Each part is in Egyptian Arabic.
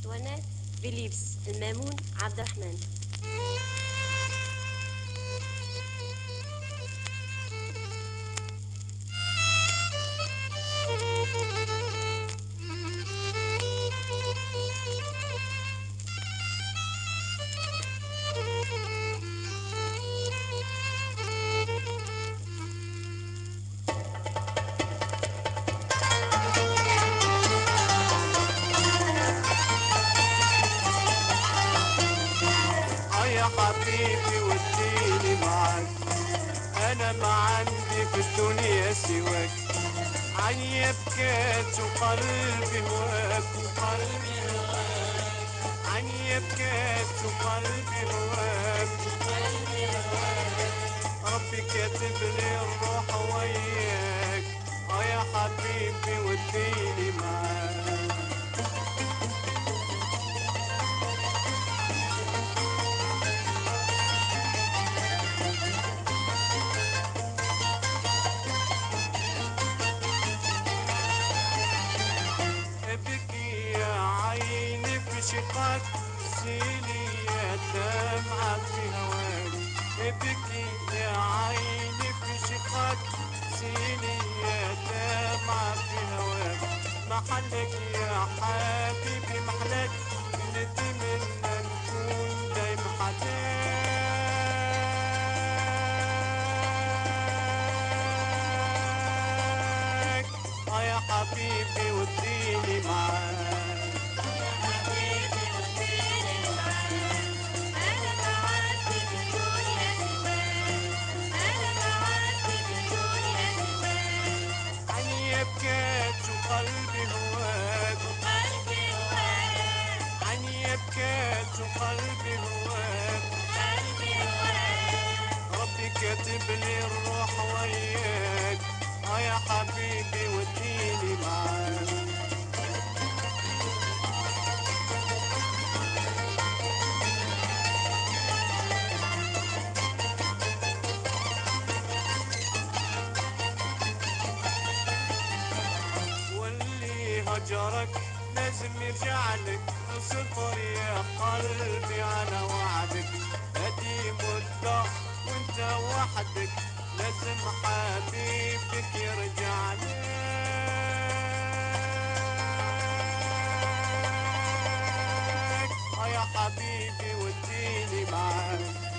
اسطوانات فيليبس المامون عبد الرحمن اه يا حبيبي وديني معاك انا ما عندي في الدنيا سواك عيني بكات وقلبي هواك وقلبي هواك عيني بكات وقلبي هواك وقلبي هواك ربي كاتب لي الروح وياك اه يا حبيبي وديني معاك ابكي يا عيني في شقاك سيلي يا دمعة في هواك ابكي يا عيني في شقاك سيلي يا دمعة في هواك محلك يا حبيبي محلك نتمنى نكون دايما حداك اه يا حبيبي وديني معاك عيني بكات وقلبي هواك عيني بكات وقلبي هواك ربي كاتب لي الروح وياك اه يا حبيبي وديني معاك واللي هجرك لازم يرجع لك اصبر يا قلبي على وعدك ادي مدة وانت وحدك لازم حبيبك يرجع لك اه يا حبيبي وديني معاك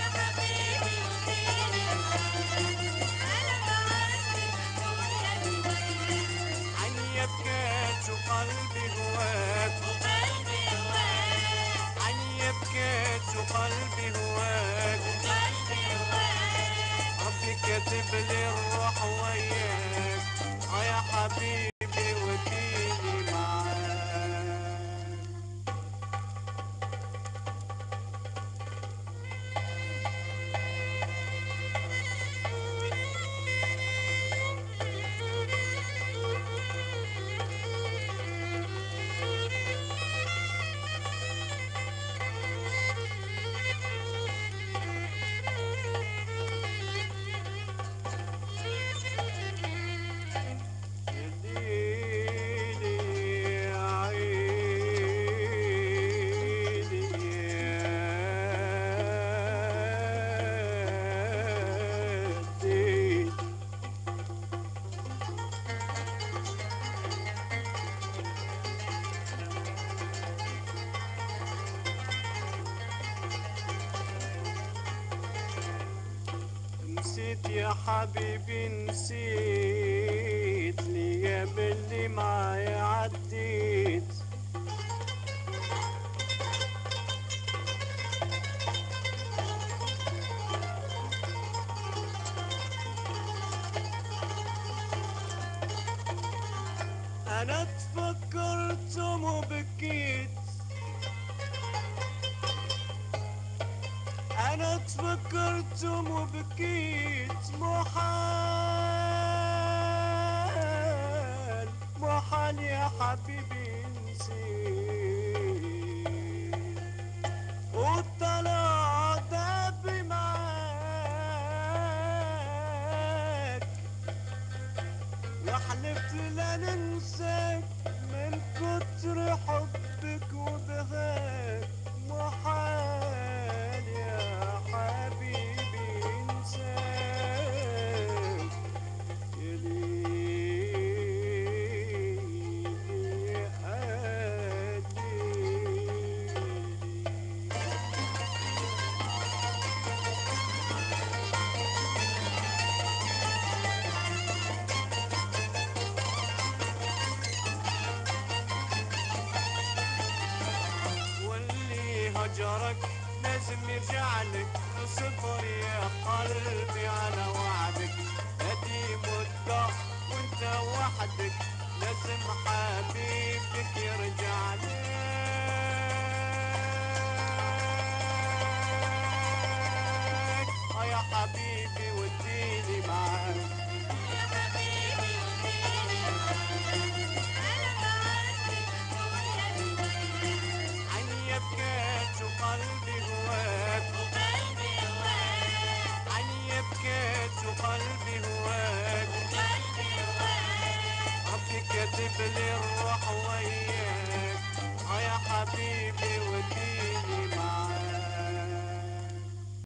عيني بكات وقلبي هواك عيني بكات وقلبي هواك ربي كاتب لي الروح وياك اه يا حبيبي وديني معاك يديني عيني يديني نسيت يا حبيبي نسيت الايام اللي معايا عديت انا تفكرت وبكيت انا تفكرت وبكيت محال محال يا حبيبي نسيت وطلع دبي معاك وحلفت لا ننساك من كتر حب بحبك وبهاك محال يا حبيبي انساك يا ليلي قليلي واللي هجرك لازم يرجع لك صبر يا قلبي على وعد